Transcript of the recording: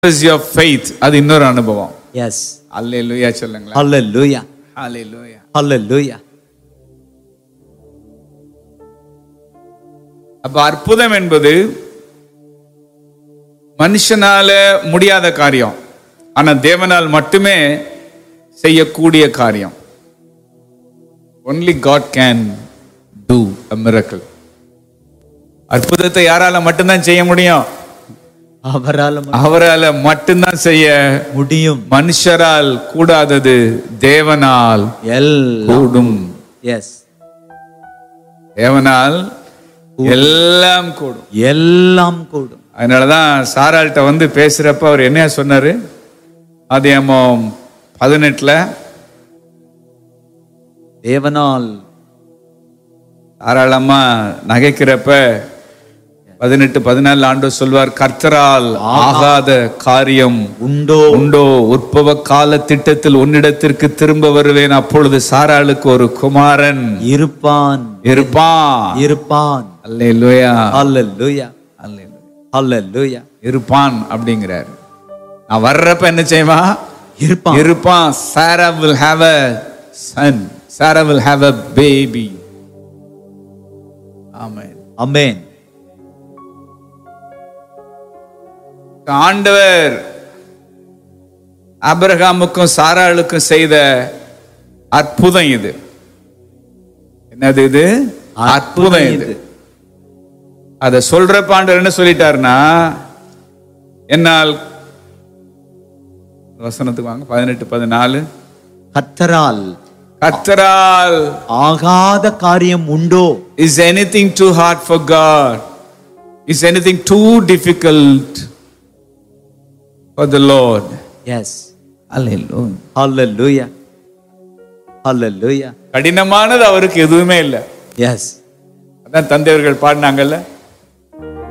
is your faith அது இன்னொரு அனுபவம் எஸ் அல்லேலூயா சொல்லுங்களேன் ஹalleluya அல்லேலூயா ஹalleluya அப்ப அற்புதம் என்பது மனுஷனால முடியாத காரியம் ஆனா தேவனால் மட்டுமே செய்யக்கூடிய காரியம் only God can do a miracle அற்புதத்தை யாரால மட்டும்தான் செய்ய முடியும் அவரால் ம- அவரால மட்டும்தான் செய்ய முடியும் மனுஷரால் கூடாதது தேவனால் எல்லாம் கூடும் எஸ் தேவனால் எல்லாம் கூடும் எல்லாம் கூடும் அதனாலதான் சாராள்கிட்ட வந்து பேசுறப்ப அவர் என்ன சொன்னாரு அதியமம் பதினெட்டுல தேவனால் தாராளமா நகைக்கிறப்ப பதினெட்டு பதினாலு ஆண்டு சொல்வார் கர்த்தரால் ஆகாத காரியம் உண்டோ உண்டோ உற்பவ கால திட்டத்தில் உன்னிடத்திற்கு திரும்ப வருவேன் அப்பொழுது சாராளுக்கு ஒரு குமாரன் இருப்பான் இருப்பான் இருப்பான் அல்லேலூயா ஹalleluya அல்லேலூயா ஹalleluya இருப்பான் அப்படிங்கிறார் நான் வர்றப்ப என்ன செய்வான் இருப்பான் இருப்பான் சாரா will have a son Sarah will have a baby ஆமென் அமேன் ஆண்டவர் ஆபிரகாமுக்கும் சாராளுக்கும் செய்த அற்புதம் இது என்னது இது அற்புதம் இது அத சொல்றப்ப ஆண்டவர் என்ன சொல்லிட்டாருன்னா என்னால் வசனத்துக்கு வாங்க பதினெட்டு பதினாலு கத்தரால் கத்தரால் ஆகாத காரியம் உண்டோ Is anything too hard for God? Is anything too difficult for the Lord? Yes Hallelujah. Hallelujah hallelujah கடினமானது அவருக்கு எதுவுமே இல்லை எஸ் அதான் தந்தையர்கள் பாடினாங்கல்ல